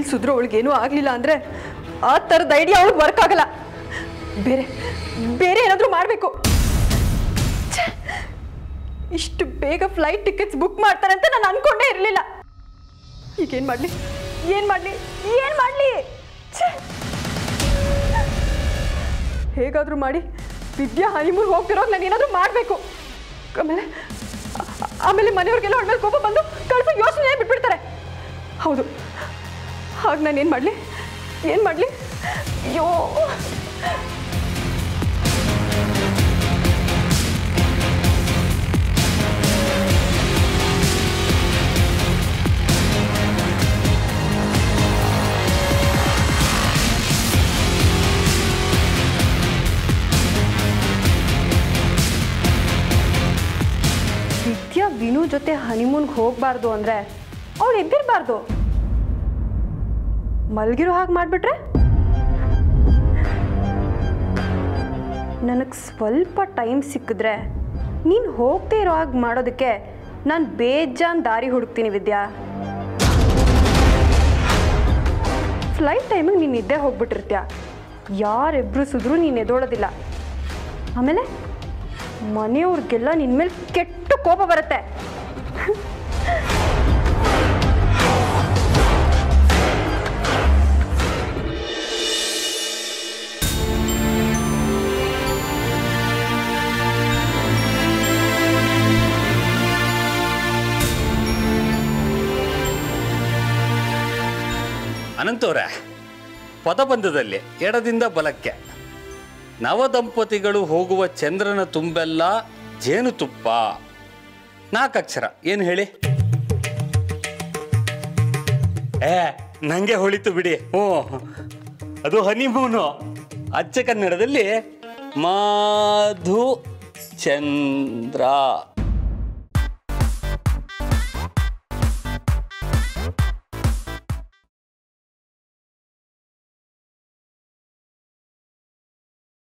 ಸುದ್ರು ಅವಳಿಗೇನೂ ಆಗಲಿಲ್ಲ ಅಂದರೆ ಆ ಥರದ ಐಡಿಯಾ ಅವಳಿಗೆ ವರ್ಕ್ ಆಗಲ್ಲ ಬೇರೆ ಬೇರೆ ಏನಾದರೂ ಮಾಡಬೇಕು ಇಷ್ಟು ಬೇಗ ಫ್ಲೈಟ್ ಟಿಕೆಟ್ಸ್ ಬುಕ್ ಮಾಡ್ತಾರೆ ಅಂತ ನಾನು ಅನ್ಕೊಂಡೇ ಇರಲಿಲ್ಲ ಈಗೇನು ಮಾಡಲಿ ಏನು ಮಾಡಲಿ ಏನು ಮಾಡಲಿ ಹೇಗಾದರೂ ಮಾಡಿ ವಿದ್ಯಾ ಹನಿಮೂನ್ ಹೋಗ್ತಿರೋದು ನಾನು ಏನಾದರೂ ಮಾಡಬೇಕು ಆಮೇಲೆ ಆ- ಆಮೇಲೆ ಮನೆಯವ್ರಿಗೆಲ್ಲ ಅವಳ ಮೇಲೆ ಕೋಪ ಬಂದು ಕಳ್ಸೋ ಯೋಚನೆ ಬಿಟ್ಬಿಡ್ತಾರೆ ಹೌದು ಹಾಗೆ ನಾನು ಏನು ಮಾಡಲಿ ಏನು ಮಾಡಲಿ ಅಯ್ಯೋ ವಿದ್ಯಾ ವಿನು ಜೊತೆ ಹನಿಮೂನ್ಗೆ ಹೋಗಬಾರ್ದು ಅಂದರೆ ಅವಳು ಎದ್ದಿರಬಾರ್ದು ಮಲ್ಗಿರೋ ಹಾಗೆ ಮಾಡಿಬಿಟ್ರೆ ನನಗೆ ಸ್ವಲ್ಪ ಟೈಮ್ ಸಿಕ್ಕಿದ್ರೆ ನೀನು ಹೋಗದೆ ಇರೋ ಹಾಗೆ ಮಾಡೋದಕ್ಕೆ ನಾನು ಬೇಜಾನ್ ದಾರಿ ಹುಡುಕ್ತೀನಿ ವಿದ್ಯಾ ಫ್ಲೈಟ್ ಟೈಮಿಗೆ ನೀನು ನಿದ್ದೆ ಹೋಗ್ಬಿಟ್ಟಿರ್ತೀಯ ಯಾರೆಬ್ರು ಸುದ್ರು ನೀನು ಎದೋಳೋದಿಲ್ಲ ಆಮೇಲೆ ಮನೆಯವ್ರಿಗೆಲ್ಲ ನಿನ್ನ ಮೇಲೆ ಕೆಟ್ಟ ಕೋಪ ಬರುತ್ತೆ ಅನಂತವ್ರೆ ಪದಬಂಧದಲ್ಲಿ ಎಡದಿಂದ ಬಲಕ್ಕೆ ನವದಂಪತಿಗಳು ಹೋಗುವ ಚಂದ್ರನ ತುಂಬೆಲ್ಲ ಜೇನುತುಪ್ಪ ನಾಲ್ಕಕ್ಷರ ಏನು ಹೇಳಿ ಏ ನಂಗೆ ಹೊಳಿತು ಬಿಡಿ ಹ್ಞೂ ಅದು ಹನಿಮೂನು ಅಚ್ಚ ಕನ್ನಡದಲ್ಲಿ ಮಾಧು ಚಂದ್ರ